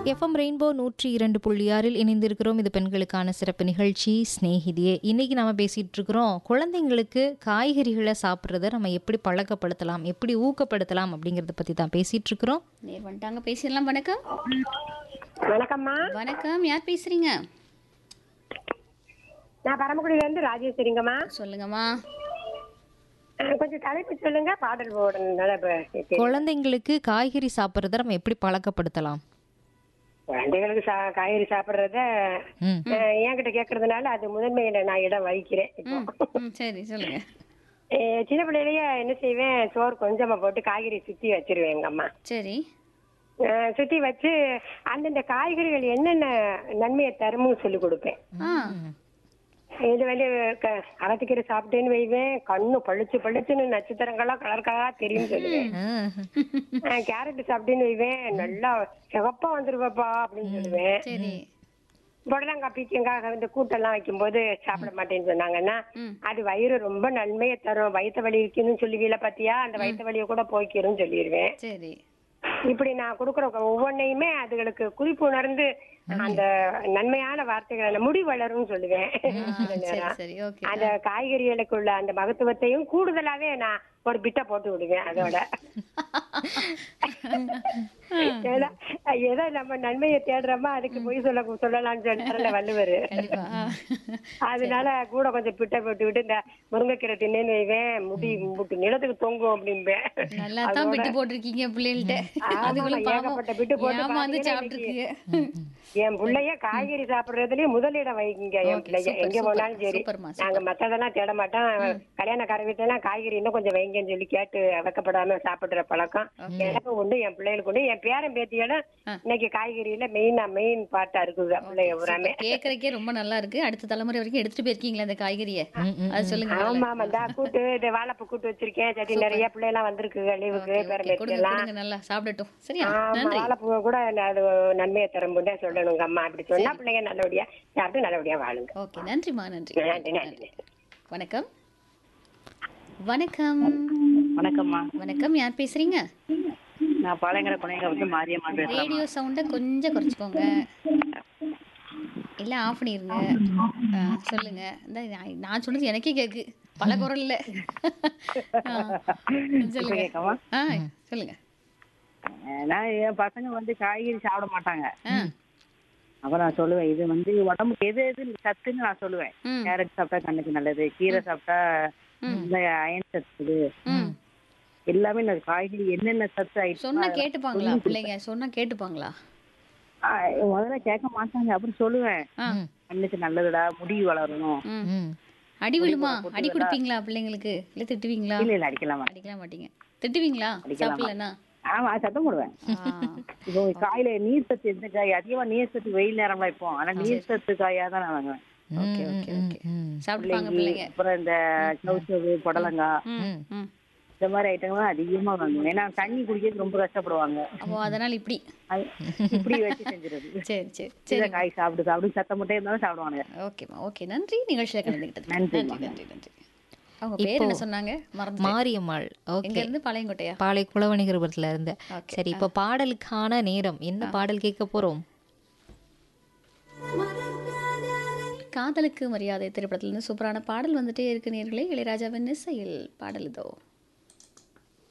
FM rainbow நூற்றி இரண்டு புள்ளி ஆறில் இணைந்திருக்கிறோம் இது பெண்களுக்கான சிறப்பு நிகழ்ச்சி ஸ்நேகிதியே இன்னைக்கு நம்ம பேசிட்டு இருக்கிறோம் குழந்தைங்களுக்கு காய்கறிகளை சாப்பிட்றத நம்ம எப்படி பழக்கப்படுத்தலாம் எப்படி ஊக்கப்படுத்தலாம் அப்படிங்கிறத பற்றி தான் பேசிட்டு இருக்கிறோம் நேர் வந்துட்டாங்க பேசிடலாம் வணக்கம் வணக்கம்மா வணக்கம் யார் பேசுறீங்க நான் பரமக்குடியில இருந்து ராஜேஸ்வரிங்கம்மா சொல்லுங்கம்மா அஹ் கொஞ்சம் தலைப்பு சொல்லுங்க பாடல் போடுறதுனால இப்ப சரி. குழந்தைங்களுக்கு காய்கறி சாப்பிட்றத நம்ம எப்படி பழக்கப்படுத்தலாம் குழந்தைகளுக்கு சா- காய்கறி சாப்பிடுறத ம் அஹ், என்கிட்ட கேக்குறதுனால அது முதன்மையில நான் இடம் வகிக்கிறேன் இப்போ ம் சரி சொல்லுங்க அஹ், சின்ன பிள்ளையிலேயே என்ன செய்வேன் சோறு கொஞ்சமா போட்டு காய்கறி சுத்தி வச்சிருவேன் எங்க அம்மா சரி அஹ், சுத்தி வச்சு அந்தந்த காய்கறிகள் என்னென்ன நன்மையை தரும்னு சொல்லி கொடுப்பேன் ஆ இது வந்து க- அகத்திக்கீரை சாப்பிட்டேன்னு வைவேன் கண்ணு பளிச்சு பளிச்சுன்னு நட்சத்திரங்களா கலர் கலரா தெரியும் சொல்லுவேன் அஹ் கேரட் சாப்பிட்டேன்னு வைவேன் நல்லா சிவப்பா வந்துருவாப்பா அப்படின்னு சொல்லுவேன் சரி புடலங்காய் பீக்கங்காய் இந்த கூட்டெல்லாம் வைக்கும்போது சாப்பிட மாட்டேன்னு சொன்னாங்கன்னா ம். அது வயிறு ரொம்ப நன்மையை தரும் வயிற்று வலி இருக்குன்னு சொல்லுவீல பாத்தியா அந்த வயிற்று வலியை கூட போய்க்கிறோம்னு சொல்லிடுவேன் சரி இப்படி நான் கொடுக்குற ஒவ்வொன்னையுமே அதுகளுக்கு குறிப்பு உணர்ந்து அந்த நன்மையான வார்த்தைகளை முடி வளரும்னு சொல்லுவேன் சில சரி நேரம். சரி ஓகே அந்த காய்கறிகளுக்குள்ள அந்த மகத்துவத்தையும் கூடுதலாவே நான் ஒரு பிட்ட போட்டு விடுவேன் அதோட ஏன்னா, ஏதோ நம்ம நன்மையை தேடுறோமா அதுக்கு போய் சொல்ல சொல்லலாம்னு சொல்லிட்டு வள்ளுவர் கண்டிப்பா ஆ. அதனால கூட கொஞ்சம் பிட்ட போட்டு விட்டு இந்த முருங்கைக்கீரை தின்னேன்னு வைவேன் முடி முட்டு நிலத்துக்கு தொங்கும் அப்படிம்பேன் நல்லா தான் பிட்டு போட்டிருக்கீங்க பிள்ளைகள்ட்ட ஆமா, அதுக்குள்ள ஏகப்பட்ட பிட்டு போட்டு பாவம் ஏமாந்து பாத்தீங்கன்னா சாப்பிட்டுருக்கீங்க என் பிள்ளைய காய்கறி சாப்பிடுறதுலயே முதலிடம் வைங்க என் Okay, பிள்ளைய super, எங்க super, போனாலும் சரி superமா, super. நாங்க மத்ததெல்லாம் தேட மாட்டோம் கல்யாணக்கார வீட்டுல எல்லாம் காய்கறி இன்னும் கொஞ்சம் வைங்கன்னு சொல்லி கேட்டு வைக்கப்படாம சாப்பிடுற பழக்கம் எனக்கு உண்டு என் பிள்ளைகளுக்கு உண்டு என் பேரன் பேத்தியோட இன்னைக்கு காய்கறியில மெயினா மெயின் பார்ட்டா இருக்குது பிள்ளைய பூராமே கேக்குறக்கே ரொம்ப நல்லா இருக்கு அடுத்த தலைமுறை வரைக்கும் எடுத்துட்டு போயிருக்கீங்களா அந்த காய்கறியை அது சொல்லுங்க முதல்ல. ஆமா ஆமா இந்த கூட்டு இந்த வாழைப்பூ கூட்டு வச்சிருக்கேன் சரி நிறைய பிள்ளை எல்லாம் வந்திருக்கு லீவுக்கு Okay, பேரன் okay. பேத்தி கொடுங்க எல்லாம் கொடுங்க நல்லா சாப்பிடட்டும் சரியா ஆமா நன்றி வாழைப்பூ கூட அது நன்மையை தரும்போதே சொல்லணுங்க அம்மா அப்படி சொன்னா பிள்ளைங்க நல்லபடியா சாப்பிட்டு நல்லபடியா வாழுங்க ஓகே நன்றிம்மா நன்றி நன்றி நன்றி வணக்கம் வணக்கம் வணக்கம்மா வணக்கம் யார் பேசுறீங்க நான் பாளையங்கர குணையங்க வந்து மாரியம்மா பேசுறேன் ரேடியோ சவுண்டை கொஞ்சம் குறைச்சிக்கோங்க இல்ல ஆஃப் பண்ணிருங்க ஆ, சொல்லுங்க இந்த நான் நான் சொன்னது எனக்கே கேக்கு பல குரல்ல ஆ, சொல்லுங்க கேட்கவா ஆ சொல்லுங்க நான் என் பசங்க வந்து காய்கறி சாப்பிட மாட்டாங்க ஆ அப்புறம் நான் சொல்லுவேன் இது வந்து உடம்புக்கு எது எது சத்துன்னு நான் சொல்லுவேன் ம். கேரட் சாப்பிட்டா கண்ணுக்கு நல்லது கீரை சாப்பிட்டா இந்த அயன் சத்து ம் எல்லாமே நான் காய்கறி என்னென்ன சத்து சொன்னா ஆயிடுச்சு கேட்டுப்பாங்களா பிள்ளைங்க சொன்னா கேட்டுப்பாங்களா முதல்ல கேட்க மாட்டாங்க அப்புறம் சொல்லுவேன் ஆ கண்ணுக்கு நல்லதுடா முடி வளரணும் ம் ம் அடி விழுமா அடி கொடுப்பீங்களா பிள்ளைங்களுக்கு இல்ல திட்டுவீங்களா இல்ல இல்ல அடிக்கலாம் மாட்டேன். அடிக்கலாம் மாட்டீங்க திட்டுவீங்களா சாப்பிடலன்னா ஆமா சத்தம் போடுவேன் இப்போ காயில நீர் சத்து எந்த காய் அதிகமா நீர் சத்து வெயில் நேரம்லாம் இப்போ ஆனா நீர் சத்து காயா தான் நான் வாங்குவேன் ஓகே ஓகே ஓகே சாப்பிடுப்பாங்க பிள்ளைங்க பிள்ளைங்க அப்புறம் இந்த சவுசவு புடலங்காய் ம் ம் இந்த மாதிரி ஐட்டங்கள்லாம் அதிகமா வாங்குவேன் ஏன்னா தண்ணி குடிக்கிறது ரொம்ப கஷ்டப்படுவாங்க அப்போ அதனால இப்படி அது இப்படி வச்சு செஞ்சிருது சரி சரி சில சரி காய் சாப்பிடு சாப்பிடு சத்தம் மட்டும் இருந்தாலும் சாப்பிடுவானுங்க ஓகேம்மா ஓகே நன்றி நிகழ்ச்சியில் கலந்துக்கிட்டது நன்றி, நன்றி நன்றி நன்றி அவங்க பேர் என்ன சொன்னாங்க மறந்து மாரியம்மாள் எங்க ஓகே இருந்து பாளையங்கோட்டையா பாலை குளவணிகரபுரத்துல இருந்து Okay. சரி இப்போ பாடலுக்கான நேரம் என்ன பாடல் கேட்க போறோம் காதலுக்கு மரியாதை திரைப்படத்துல இருந்து சூப்பரான பாடல் வந்துட்டே இருக்கு நேர்களே இளையராஜாவின் இசையில் பாடல் இதோ